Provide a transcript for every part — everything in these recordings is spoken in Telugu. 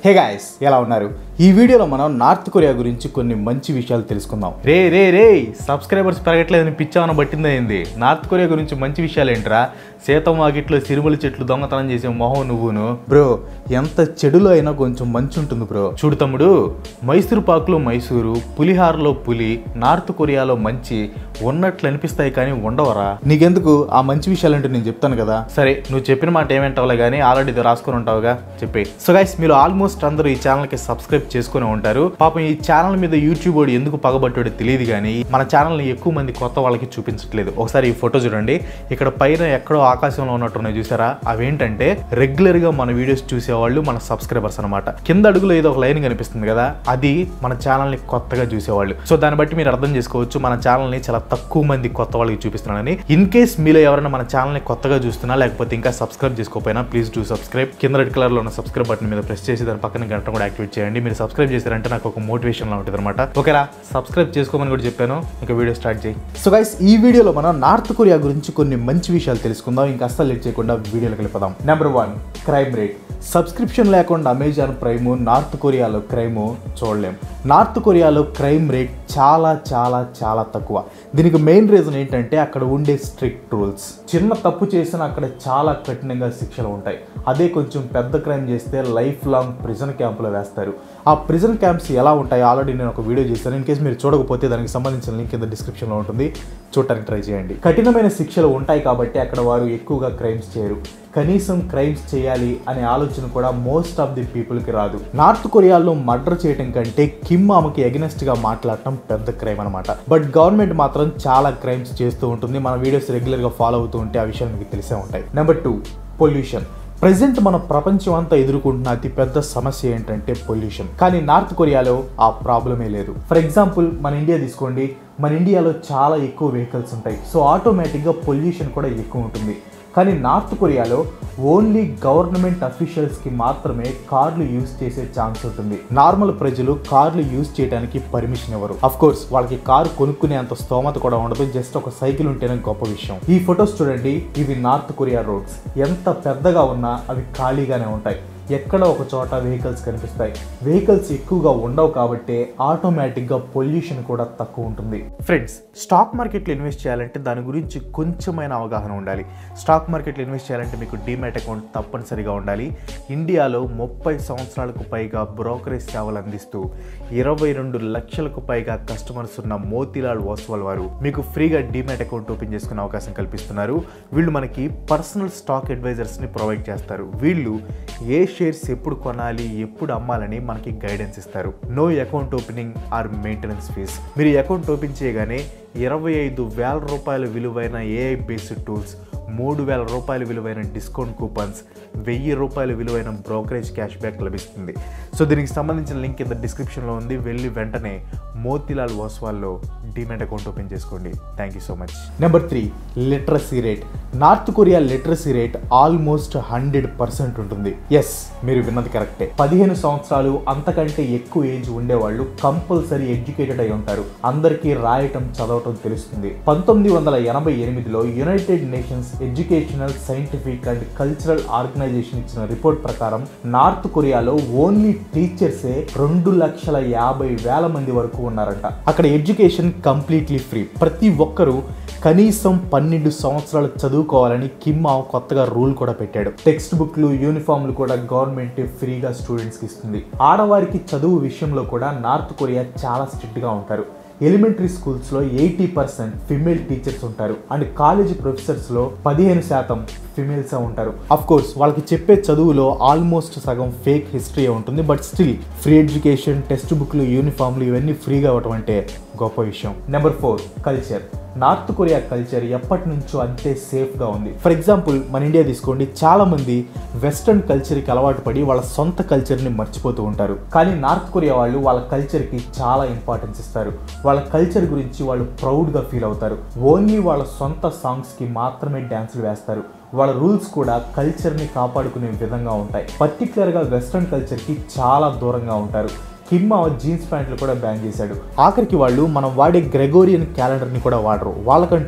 హే గాయస్ ఎలా ఉన్నారు ఈ వీడియోలో మనం నార్త్ కొరియా గురించి కొన్ని మంచి విషయాలు తెలుసుకుందాం రే రే రే సబ్స్క్రైబర్స్ పెరగట్లేదని పిచ్చామన పట్టిందయింది నార్త్ కొరియా గురించి మంచి విషయాలు ఏంట్రా సీతం వాకిట్లో సిరుముల చెట్లు దొంగతనం చేసే మొహం నువ్వును బ్రో ఎంత చెడులో అయినా కొంచెం మంచి ఉంటుంది బ్రో చూడు తమ్ముడు మైసూరు పాకులో మైసూరు పులిహారలో పులి నార్త్ కొరియాలో మంచి ఉన్నట్లు అనిపిస్తాయి కానీ ఉండవరా నీకెందుకు ఆ మంచి విషయాలంటే నేను చెప్తాను కదా సరే నువ్వు చెప్పిన మాట ఏమంటావులే కానీ ఆల్రెడీ ఇది రాసుకొని ఉంటావుగా చెప్పి సో గైస్ మీరు ఆల్మోస్ట్ అందరూ ఈ ఛానల్ కి సబ్స్క్రైబ్ చేసుకుని ఉంటారు పాపం ఈ ఛానల్ మీద యూట్యూబ్ వాడు ఎందుకు పగబట్టాడో తెలియదు కానీ మన ఛానల్ ని ఎక్కువ మంది కొత్త వాళ్ళకి చూపించట్లేదు ఒకసారి ఈ ఫోటో చూడండి ఇక్కడ పైన ఎక్కడో ఆకాశంలో ఉన్నట్టున్నాయి చూసారా అవేంటంటే రెగ్యులర్ గా మన వీడియోస్ చూసేవాళ్ళు మన సబ్స్క్రైబర్స్ అనమాట కింద అడుగులో ఏదో ఒక లైన్ కనిపిస్తుంది కదా అది మన ఛానల్ ని కొత్తగా చూసేవాళ్ళు సో దాన్ని బట్టి మీరు అర్థం చేసుకోవచ్చు మన ఛానల్ ని చాలా తక్కువ మంది కొత్త వాళ్ళకి చూపిస్తున్నానని ఇన్ కేస్ మీలో ఎవరైనా మన ఛానల్ ని కొత్తగా చూస్తున్నా లేకపోతే ఇంకా సబ్స్క్రైబ్ చేసుకోకపోయినా ప్లీజ్ డూ సబ్స్క్రైబ్ కింద రెడ్ కలర్ లో ఉన్న సబ్స్క్రైబ్ బటన్ మీద ప్రెస్ చేసి దాని పక్కన గంట కూడా యాక్టివేట్ చేయండి మీరు సబ్స్క్రైబ్ చేశారంటే నాకు ఒక మోటివేషన్ లా ఉంటుంది అనమాట ఓకేరా సబ్స్క్రైబ్ చేసుకోమని కూడా చెప్పాను ఇంకా వీడియో స్టార్ట్ చేయి సో గైస్ ఈ వీడియోలో మనం నార్త్ కొరియా గురించి కొన్ని మంచి విషయాలు తెలుసుకుందాం ఇంకా అస్సలు లేట్ చేయకుండా వీడియోలోకి వెళ్ళిపోదాం number one crime rate subscription లేకుండా అమెజాన్ ప్రైమ్ నార్త్ కొరియాలో క్రైమ్ చూడలేం నార్త్ కొరియాలో క్రైమ్ రేట్ చాలా చాలా చాలా తక్కువ దీనికి మెయిన్ రీజన్ ఏంటంటే అక్కడ ఉండే స్ట్రిక్ట్ రూల్స్ చిన్న తప్పు చేసినా అక్కడ చాలా కఠినంగా శిక్షలు ఉంటాయి అదే కొంచెం పెద్ద క్రైమ్ చేస్తే లైఫ్ లాంగ్ ప్రిజన్ క్యాంపులో వేస్తారు ఆ ప్రిజన్ క్యాంప్స్ ఎలా ఉంటాయి ఆల్రెడీ నేను ఒక వీడియో చేశాను ఇన్ కేసు మీరు చూడకపోతే దానికి సంబంధించిన లింక్ కింద డిస్క్రిప్షన్లో ఉంటుంది చూడటానికి ట్రై చేయండి కఠినమైన శిక్షలు ఉంటాయి కాబట్టి అక్కడ వారు ఎక్కువగా క్రైమ్స్ చేయరు కనీసం క్రైమ్స్ చేయాలి అనే ఆలోచన కూడా మోస్ట్ ఆఫ్ ది పీపుల్కి రాదు నార్త్ కొరియాలో మర్డర్ చేయడం కంటే కిమ్ ఆమెకి against గా మాట్లాడటం పెద్ద క్రైమ్ అనమాట బట్ గవర్నమెంట్ మాత్రం చాలా క్రైమ్స్ చేస్తూ ఉంటుంది మన వీడియోస్ రెగ్యులర్గా ఫాలో అవుతూ ఉంటే ఆ విషయాలు మీకు తెలిసే ఉంటాయి నెంబర్ టూ పొల్యూషన్ ప్రజెంట్ మన ప్రపంచం అంతా ఎదుర్కొంటున్న అతి పెద్ద సమస్య ఏంటంటే పొల్యూషన్ కానీ నార్త్ కొరియాలో ఆ ప్రాబ్లమే లేదు ఫర్ ఎగ్జాంపుల్ మన ఇండియా తీసుకోండి మన ఇండియాలో చాలా ఎక్కువ వెహికల్స్ ఉంటాయి సో ఆటోమేటిక్గా పొల్యూషన్ కూడా ఎక్కువ ఉంటుంది కానీ నార్త్ కొరియాలో ఓన్లీ గవర్నమెంట్ అఫీషియల్స్కి మాత్రమే కార్లు యూజ్ చేసే ఛాన్స్ ఉంటుంది నార్మల్ ప్రజలు కార్లు యూజ్ చేయడానికి పర్మిషన్ ఇవ్వరు అఫ్ కోర్స్ వాళ్ళకి కారు కొనుక్కునే అంత స్తోమత కూడా ఉండదు జస్ట్ ఒక సైకిల్ ఉంటేనే గొప్ప విషయం ఈ ఫొటోస్ చూడండి ఇవి నార్త్ కొరియా రోడ్స్ ఎంత పెద్దగా ఉన్నా అవి ఖాళీగానే ఉంటాయి ఎక్కడ ఒక చోట వెహికల్స్ కనిపిస్తాయి వెహికల్స్ ఎక్కువగా ఉండవు కాబట్టి ఆటోమేటిక్గా పొల్యూషన్ కూడా తక్కువ ఉంటుంది ఫ్రెండ్స్ స్టాక్ మార్కెట్లో ఇన్వెస్ట్ చేయాలంటే దాని గురించి కొంచెమైన అవగాహన ఉండాలి స్టాక్ మార్కెట్లో ఇన్వెస్ట్ చేయాలంటే మీకు డీమ్యాట్ అకౌంట్ తప్పనిసరిగా ఉండాలి ఇండియాలో ముప్పై సంవత్సరాలకు పైగా బ్రోకరేజ్ సేవలు అందిస్తూ ఇరవై రెండు లక్షలకు పైగా కస్టమర్స్ ఉన్న మోతీలాల్ ఓస్వాల్ వారు మీకు ఫ్రీగా డీమ్యాట్ అకౌంట్ ఓపెన్ చేసుకునే అవకాశం కల్పిస్తున్నారు వీళ్ళు మనకి పర్సనల్ స్టాక్ అడ్వైజర్స్ని ప్రొవైడ్ చేస్తారు వీళ్ళు ఏ షేర్స్ ఎప్పుడు కొనాలి ఎప్పుడు అమ్మాలని మనకి గైడెన్స్ ఇస్తారు no account opening or maintenance fees మీరు అకౌంట్ ఓపెన్ చేయగానే ఇరవై ఐదు వేల రూపాయల విలువైన ఏఐ బేస్డ్ టూల్స్ మూడు వేల రూపాయల విలువైన డిస్కౌంట్ కూపన్స్ వెయ్యి రూపాయల విలువైన బ్రోకరేజ్ క్యాష్ బ్యాక్ లభిస్తుంది సో దీనికి సంబంధించిన లింక్ కింద డిస్క్రిప్షన్లో ఉంది వెళ్ళి వెంటనే మోతిలాల్ ఓస్వాల్లో డీమెట్ అకౌంట్ ఓపెన్ చేసుకోండి thank you so much number three literacy rate North Korea literacy rate almost hundred percent ఉంటుంది ఎస్ మీరు విన్నది కరెక్టే పదిహేను సంవత్సరాలు అంతకంటే ఎక్కువ ఏజ్ ఉండేవాళ్ళు కంపల్సరీ ఎడ్యుకేటెడ్ అయి ఉంటారు అందరికీ రాయటం చదవటం తెలుస్తుంది పంతొమ్మిది వందల ఎనభై ఎనిమిదిలో United Nations Educational Scientific and Cultural Organization ఇచ్చిన రిపోర్ట్ ప్రకారం నార్త్ కొరియాలో ఓన్లీ టీచర్సే రెండు లక్షల యాభై వేల మంది వరకు ఉన్నారంట అక్కడ ఎడ్యుకేషన్ కంప్లీట్లీ ఫ్రీ ప్రతి ఒక్కరూ కనీసం పన్నెండు సంవత్సరాలు చదువుకోవాలని కిమ్ ఆవ్ కొత్తగా రూల్ కూడా పెట్టాడు టెక్స్ట్ బుక్లు యూనిఫామ్లు కూడా గవర్నమెంట్ ఫ్రీగా స్టూడెంట్స్కి ఇస్తుంది ఆడవారికి చదువు విషయంలో కూడా నార్త్ కొరియా చాలా స్ట్రిక్ట్గా ఉంటారు ఎలిమెంటరీ స్కూల్స్లో ఎయిటీ పర్సెంట్ ఫిమేల్ టీచర్స్ ఉంటారు అండ్ కాలేజ్ ప్రొఫెసర్స్లో పదిహేను శాతం ఫిమేల్స్ ఉంటారు అఫ్ కోర్స్ వాళ్ళకి చెప్పే చదువులో ఆల్మోస్ట్ సగం ఫేక్ హిస్టరీ ఉంటుంది but still free education text బుక్లు యూనిఫామ్లు ఇవన్నీ ఫ్రీగా ఇవ్వటం అంటే గొప్ప విషయం number four culture North Korea culture ఎప్పటి నుంచో అంతే సేఫ్గా ఉంది ఫర్ ఎగ్జాంపుల్ మన ఇండియా తీసుకోండి చాలా మంది వెస్ట్రన్ కల్చర్కి అలవాటు పడి వాళ్ళ సొంత కల్చర్ని మర్చిపోతూ ఉంటారు కానీ నార్త్ కొరియా వాళ్ళు వాళ్ళ కల్చర్కి చాలా ఇంపార్టెన్స్ ఇస్తారు వాళ్ళ కల్చర్ గురించి వాళ్ళు ప్రౌడ్గా ఫీల్ అవుతారు ఓన్లీ వాళ్ళ సొంత సాంగ్స్కి మాత్రమే డ్యాన్సులు వేస్తారు వాళ్ళ రూల్స్ కూడా కల్చర్ని కాపాడుకునే విధంగా ఉంటాయి పర్టికులర్గా వెస్ట్రన్ కల్చర్కి చాలా దూరంగా ఉంటారు కిమ్ జీన్స్ ప్యాంట్లు కూడా బ్యాన్ చేశాడు ఆఖరికి వాళ్ళు మనం వాడే గ్రెగోరియన్ క్యాలెండర్ని కూడా వాడరు వాళ్ళకంటూ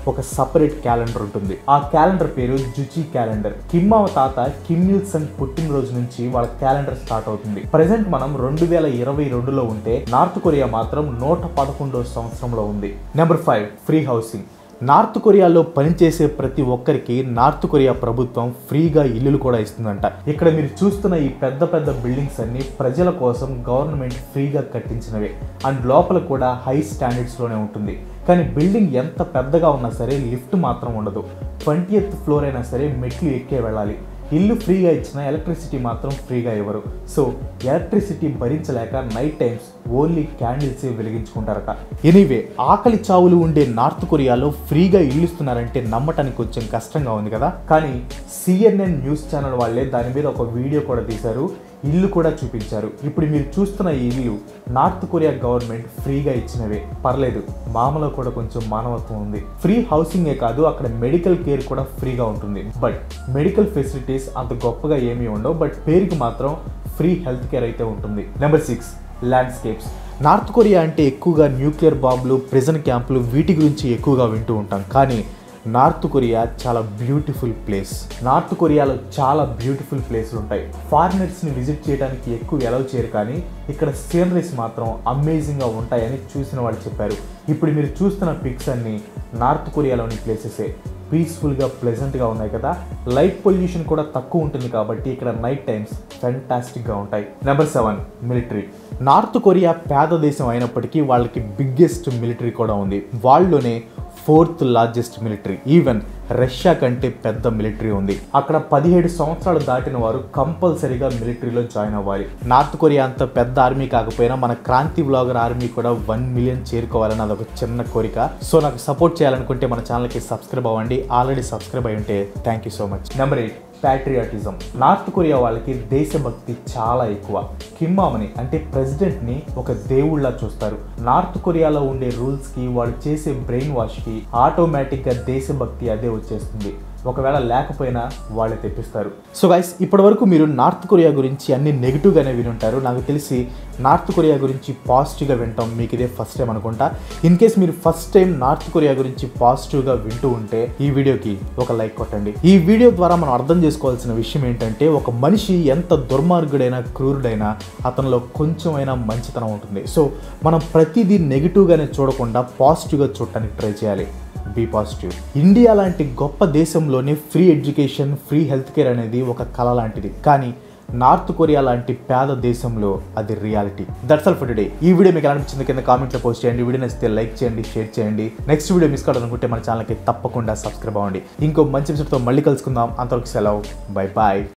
ఒక సపరేట్ క్యాలెండర్ ఉంటుంది ఆ క్యాలెండర్ పేరు జుచి క్యాలెండర్ కిమ్ మామ తాత కిమ్ ఇల్ సంగ్ పుట్టినరోజు నుంచి వాళ్ళ క్యాలెండర్ స్టార్ట్ అవుతుంది ప్రజెంట్ మనం రెండు వేల ఇరవై రెండులో ఉంటే నార్త్ కొరియా మాత్రం నూట పదకొండో సంవత్సరంలో ఉంది number five free housing North కొరియాలో పనిచేసే ప్రతి ఒక్కరికి నార్త్ కొరియా ప్రభుత్వం ఫ్రీగా ఇల్లులు కూడా ఇస్తుందంట ఇక్కడ మీరు చూస్తున్న ఈ పెద్ద పెద్ద బిల్డింగ్స్ అన్ని ప్రజల కోసం గవర్నమెంట్ ఫ్రీగా కట్టించినవే అండ్ లోపల కూడా హై స్టాండర్డ్స్లోనే ఉంటుంది కానీ బిల్డింగ్ ఎంత పెద్దగా ఉన్నా సరే లిఫ్ట్ మాత్రం ఉండదు ట్వంటీ ఫ్లోర్ అయినా సరే మెట్లు ఎక్కే వెళ్ళాలి ఇల్లు ఫ్రీగా ఇచ్చిన ఎలక్ట్రిసిటీ మాత్రం ఫ్రీగా ఇవ్వరు సో ఎలక్ట్రిసిటీ భరించలేక నైట్ టైమ్స్ ఓన్లీ క్యాండిల్సే వెలిగించుకుంటారట ఎనీవే ఆకలి చావులు ఉండే నార్త్ కొరియాలో ఫ్రీగా ఇల్లు ఇస్తున్నారంటే నమ్మటానికి కొంచెం కష్టంగా ఉంది కదా కానీ సిఎన్ఎన్ న్యూస్ ఛానల్ వాళ్ళే దాని మీద ఒక వీడియో కూడా తీశారు ఇల్లు కూడా చూపించారు ఇప్పుడు మీరు చూస్తున్న ఈ ఇల్లు నార్త్ కొరియా గవర్నమెంట్ ఫ్రీగా ఇచ్చినవే పర్లేదు మామలో కూడా కొంచెం మానవత్వం ఉంది ఫ్రీ హౌసింగే కాదు అక్కడ మెడికల్ కేర్ కూడా ఫ్రీగా ఉంటుంది బట్ మెడికల్ ఫెసిలిటీస్ అంత గొప్పగా ఏమీ ఉండవు బట్ పేరుకి మాత్రం ఫ్రీ హెల్త్ కేర్ అయితే ఉంటుంది number six landscapes North Korea అంటే ఎక్కువగా న్యూక్లియర్ బాంబులు ప్రిజన్ క్యాంపులు వీటి గురించి ఎక్కువగా వింటూ ఉంటాం కానీ నార్త్ కొరియా చాలా బ్యూటిఫుల్ ప్లేస్ నార్త్ కొరియాలో చాలా బ్యూటిఫుల్ ప్లేస్లు ఉంటాయి ఫారినర్స్ని విజిట్ చేయడానికి ఎక్కువ ఎలవ్ చేయరు కానీ ఇక్కడ సీనరీస్ మాత్రం అమేజింగ్గా ఉంటాయని చూసిన వాళ్ళు చెప్పారు ఇప్పుడు మీరు చూస్తున్న పిక్స్ అన్ని నార్త్ కొరియాలోని ప్లేసెసే పీస్ఫుల్గా ప్లెజెంట్గా ఉన్నాయి కదా లైట్ పొల్యూషన్ కూడా తక్కువ ఉంటుంది కాబట్టి ఇక్కడ నైట్ టైమ్స్ ఫెంటాస్టిక్గా ఉంటాయి number seven military North Korea పేద దేశం అయినప్పటికీ వాళ్ళకి బిగ్గెస్ట్ మిలిటరీ కూడా ఉంది వాళ్ళలోనే fourth largest military even Russia కంటే పెద్ద మిలిటరీ ఉంది అక్కడ పదిహేడు సంవత్సరాలు దాటిన వారు కంపల్సరీగా మిలిటరీలో జాయిన్ అవ్వాలి నార్త్ కొరియా అంత పెద్ద ఆర్మీ కాకపోయినా మన క్రాంతి బ్లాగర్ ఆర్మీ కూడా వన్ మిలియన్ చేరుకోవాలని అదొక చిన్న కోరిక సో నాకు సపోర్ట్ చేయాలనుకుంటే మన ఛానల్కి సబ్స్క్రైబ్ అవ్వండి ఆల్రెడీ సబ్స్క్రైబ్ అయి ఉంటే thank you so much number eight patriotism North Korea వాళ్ళకి దేశభక్తి చాలా ఎక్కువ కిమ్మామని అంటే ప్రెసిడెంట్ని ఒక దేవుళ్ళ చూస్తారు నార్త్ కొరియాలో ఉండే రూల్స్కి వాళ్ళు చేసే బ్రెయిన్ వాష్కి ఆటోమేటిక్గా దేశభక్తి అదే వచ్చేస్తుంది ఒకవేళ లేకపోయినా వాళ్ళే తెప్పిస్తారు సో గైస్ ఇప్పటి వరకు మీరు నార్త్ కొరియా గురించి అన్ని నెగిటివ్గానే వినుంటారు నాకు తెలిసి నార్త్ కొరియా గురించి పాజిటివ్గా వింటాం మీకు ఇదే ఫస్ట్ టైం అనుకుంటా ఇన్ కేస్ మీరు ఫస్ట్ టైం నార్త్ కొరియా గురించి పాజిటివ్గా వింటూ ఉంటే ఈ వీడియోకి ఒక లైక్ కొట్టండి ఈ వీడియో ద్వారా మనం అర్థం చేసుకోవాల్సిన విషయం ఏంటంటే ఒక మనిషి ఎంత దుర్మార్గుడైనా క్రూరుడైనా అతనిలో కొంచెమైనా మంచితనం ఉంటుంది సో మనం ప్రతిదీ నెగిటివ్గానే చూడకుండా పాజిటివ్గా చూడటానికి ట్రై చేయాలి బీ పాజిటివ్ ఇండియా లాంటి గొప్ప దేశంలోనే free education free health care అనేది ఒక కళ లాంటిది కానీ నార్త్ కొరియా లాంటి పేద దేశంలో అది reality that's all for today ఈ వీడియో మీకు ఎలా అనిపించింది కింద కామెంట్లో పోస్ట్ చేయండి వీడియో నచ్చితే లైక్ చేయండి షేర్ చేయండి నెక్స్ట్ వీడియో మిస్ కావాలనుకుంటే మన ఛానల్కి తప్పకుండా సబ్స్క్రైబ్ అవ్వండి ఇంకో మంచి విషయంతో మళ్ళీ కలుసుకుందాం అంతవరకు సెలవు బై బాయ్